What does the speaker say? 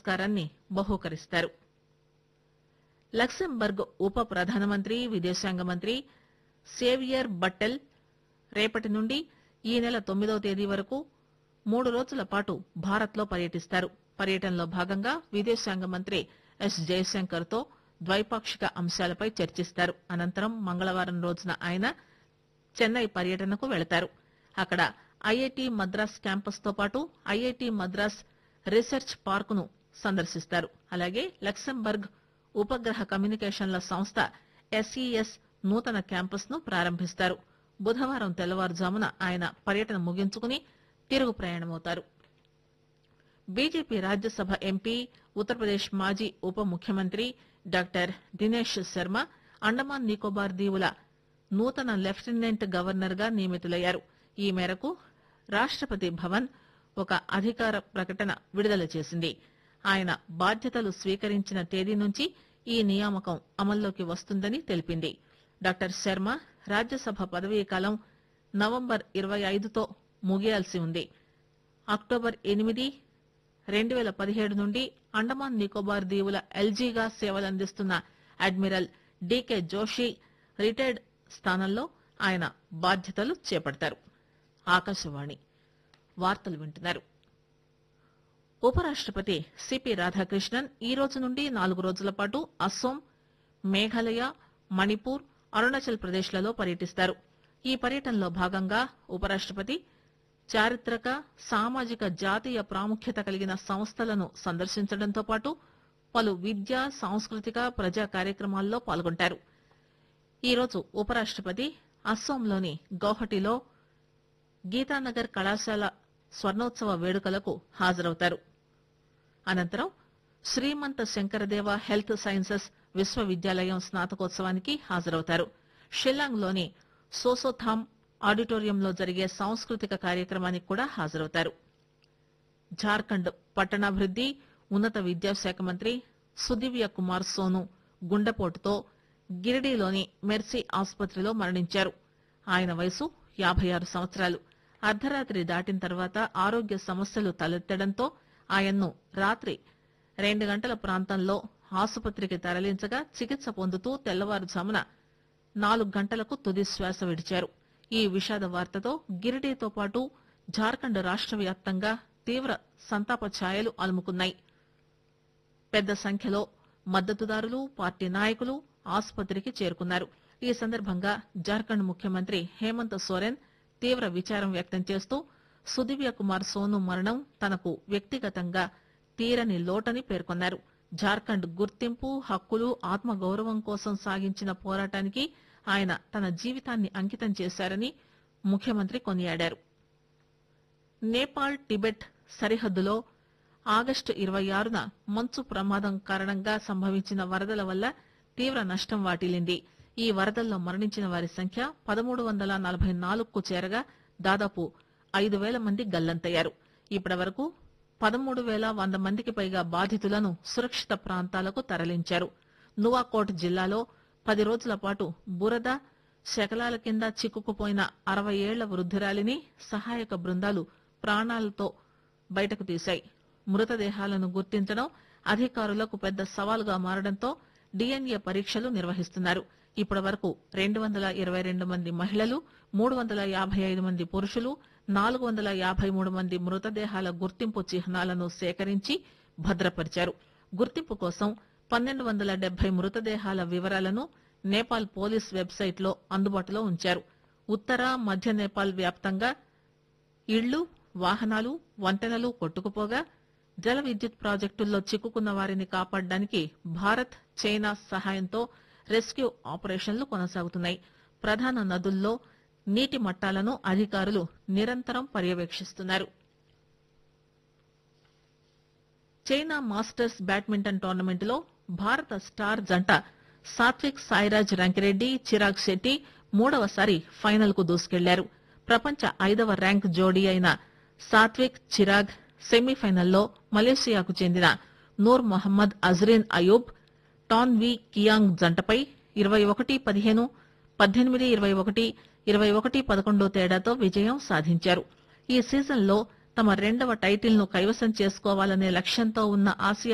పురస్కారాన్ని బహూకరిస్తారు లక్సెంబర్గ్ ఉప ప్రధానమంత్రి విదేశాంగ మంత్రి సేవియర్ బట్టెల్ రేపటి నుండి ఈ నెల తొమ్మిదవ తేదీ వరకు మూడు రోజుల పాటు భారత్ లో పర్యటిస్తారు పర్యటనలో భాగంగా విదేశాంగ మంత్రి ఎస్ జయశంకర్ తో ద్వైపాక్షిక అంశాలపై చర్చిస్తారు అనంతరం మంగళవారం రోజున ఆయన చెన్నై పర్యటనకు వెళతారు అక్కడ ఐఐటి మద్రాస్ క్యాంపస్ తో పాటు ఐఐటి మద్రాస్ రీసెర్చ్ పార్క్ ను సందర్శిస్తారు అలాగే లక్సెంబర్గ్ ఉపగ్రహ కమ్యూనికేషన్ల సంస్థ ఎస్ఈఎస్ నూతన క్యాంపస్ ను ప్రారంభిస్తారు బుధవారం తెల్లవారుజామున ఆయన పర్యటన ముగించుకుని తిరుగు ప్రయాణమవుతారు బీజేపీ రాజ్యసభ ఎంపీ ఉత్తరప్రదేశ్ మాజీ ఉప ముఖ్యమంత్రి డాక్టర్ దినేష్ శర్మ అండమాన్ నికోబార్ దీవుల నూతన లెఫ్టినెంట్ గవర్నర్ గా నియమితులయ్యారు ఈ మేరకు రాష్టపతి భవన్ ఒక అధికార ప్రకటన విడుదల చేసింది ఆయన బాధ్యతలు స్వీకరించిన తేదీ నుంచి ఈ నియామకం అమల్లోకి వస్తుందని తెలిపింది డాక్టర్ శర్మ రాజ్యసభ పదవీ కాలం నవంబర్ ఇరవై ఐదుతో ముగియాల్సి ఉంది అక్టోబర్ ఎనిమిది రెండు వేల పదిహేడు నుండి అండమాన్ నికోబార్ దీవుల ఎల్జీగా సేవలందిస్తున్న అడ్మిరల్ డీకే జోషి రిటైర్డ్ స్థానంలో ఆయన బాధ్యతలు చేపడతారు ఆకాశవాణి వార్తలు వింటున్నారు ఉపరాష్టపతి సిపి రాధాకృష్ణన్ ఈ రోజు నుండి నాలుగు రోజుల పాటు అస్సోం మేఘాలయ మణిపూర్ అరుణాచల్ ప్రదేశ్లలో పర్యటిస్తారు ఈ పర్యటనలో భాగంగా ఉపరాష్టపతి చారిత్రక సామాజిక జాతీయ ప్రాముఖ్యత కలిగిన సంస్థలను సందర్శించడంతో పాటు పలు విద్యా సాంస్కృతిక ప్రజా కార్యక్రమాల్లో పాల్గొంటారు ఈ రోజు ఉపరాష్టపతి అస్సోంలోని గౌహటిలో గీతానగర్ కళాశాల స్వర్ణోత్సవ వేడుకలకు హాజరవుతారు అనంతరం శ్రీమంత శంకరదేవ హెల్త్ సైన్సెస్ విశ్వవిద్యాలయం స్నాతకోత్సవానికి హాజరవుతారు షిల్లాంగ్ లోని సోసోథామ్ ఆడిటోరియంలో జరిగే సాంస్కృతిక కార్యక్రమానికి కూడా హాజరవుతారు జార్ఖండ్ పట్టణాభివృద్ది ఉన్నత విద్యాశాఖ మంత్రి సుదివ్య కుమార్ సోను గుండెపోటుతో గిరిడీలోని మెర్సీ ఆసుపత్రిలో మరణించారు ఆయన వయసు యాభై ఆరు సంవత్సరాలు అర్ధరాత్రి దాటిన తర్వాత ఆరోగ్య సమస్యలు తలెత్తడంతో ఆయన్ను రాత్రి రెండు గంటల ప్రాంతంలో ఆసుపత్రికి తరలించగా చికిత్స పొందుతూ తెల్లవారుజామున నాలుగు గంటలకు తుది శ్వాస విడిచారు ఈ విషాద వార్తతో గిరిడీతో పాటు జార్ఖండ్ రాష్ట్ర వ్యాప్తంగా తీవ్ర సంతాప ఛాయలు అలుముకున్నాయి పెద్ద సంఖ్యలో మద్దతుదారులు పార్టీ నాయకులు ఆసుపత్రికి చేరుకున్నారు ఈ సందర్భంగా జార్ఖండ్ ముఖ్యమంత్రి హేమంత్ సోరెన్ తీవ్ర విచారం వ్యక్తం చేస్తూ సుదివ్య కుమార్ సోను మరణం తనకు వ్యక్తిగతంగా తీరని లోటని పేర్కొన్నారు జార్ఖండ్ గుర్తింపు హక్కులు ఆత్మగౌరవం కోసం సాగించిన పోరాటానికి ఆయన తన జీవితాన్ని అంకితం చేశారని ముఖ్యమంత్రి కొనియాడారు నేపాల్ టిబెట్ సరిహద్దులో ఆగస్టు ఇరవై ఆరున మంచు ప్రమాదం కారణంగా సంభవించిన వరదల వల్ల తీవ్ర నష్టం వాటిల్లింది ఈ వరదల్లో మరణించిన వారి సంఖ్య పదమూడు వందల నలభై నాలుగుకు చేరగా దాదాపు ఐదు వేల మంది గల్లంతయ్యారు ఇప్పటి వరకు పదమూడు వేల వంద మందికి పైగా బాధితులను సురక్షిత ప్రాంతాలకు తరలించారు నువాకోట్ జిల్లాలో పది రోజుల పాటు బురద శకలాల కింద చిక్కుకుపోయిన అరవై ఏళ్ల వృద్ధురాలిని సహాయక బృందాలు ప్రాణాలతో బయటకు తీశాయి మృతదేహాలను గుర్తించడం అధికారులకు పెద్ద సవాలుగా మారడంతో డిఎన్ఏ పరీక్షలు నిర్వహిస్తున్నారు ఇప్పటి వరకు రెండు వందల ఇరవై రెండు మంది మహిళలు మూడు వందల యాభై ఐదు మంది పురుషులు నాలుగు వందల యాభై మూడు మంది మృతదేహాల గుర్తింపు చిహ్నాలను సేకరించి భద్రపరిచారు గుర్తింపు కోసం పన్నెండు వందల డెబ్బై మృతదేహాల వివరాలను నేపాల్ పోలీస్ వెబ్సైట్ లో అందుబాటులో ఉంచారు ఉత్తర మధ్య నేపాల్ వ్యాప్తంగా ఇళ్లు వాహనాలు వంతెనలు కొట్టుకుపోగా జల విద్యుత్ ప్రాజెక్టుల్లో చిక్కుకున్న వారిని కాపాడడానికి భారత్ చైనా సహాయంతో రెస్క్యూ ఆపరేషన్లు కొనసాగుతున్నాయి ప్రధాన నదుల్లో నీటి మట్టాలను అధికారులు నిరంతరం పర్యవేక్షిస్తున్నారు చైనా మాస్టర్స్ బ్యాడ్మింటన్ టోర్నమెంట్లో భారత స్టార్ జంట సాత్విక్ సాయిరాజ్ రంకిరెడ్డి చిరాగ్ శెట్టి మూడవసారి ఫైనల్ కు దూసుకెళ్లారు ప్రపంచ ఐదవ ర్యాంక్ జోడీ అయిన సాత్విక్ చిరాగ్ సెమీఫైనల్లో మలేషియాకు చెందిన Noor Mohammad Azriin Ayub Tan Wee Kiong జంటపై ఇరవై ఒకటి పదిహేను పద్దెనిమిది ఇరవై ఒకటి ఇరవై ఒకటి పదకొండు తేడాతో విజయం సాధించారు ఈ సీజన్లో తమ రెండవ టైటిల్ ను కైవసం చేసుకోవాలనే లక్ష్యంతో ఉన్న ఆసియా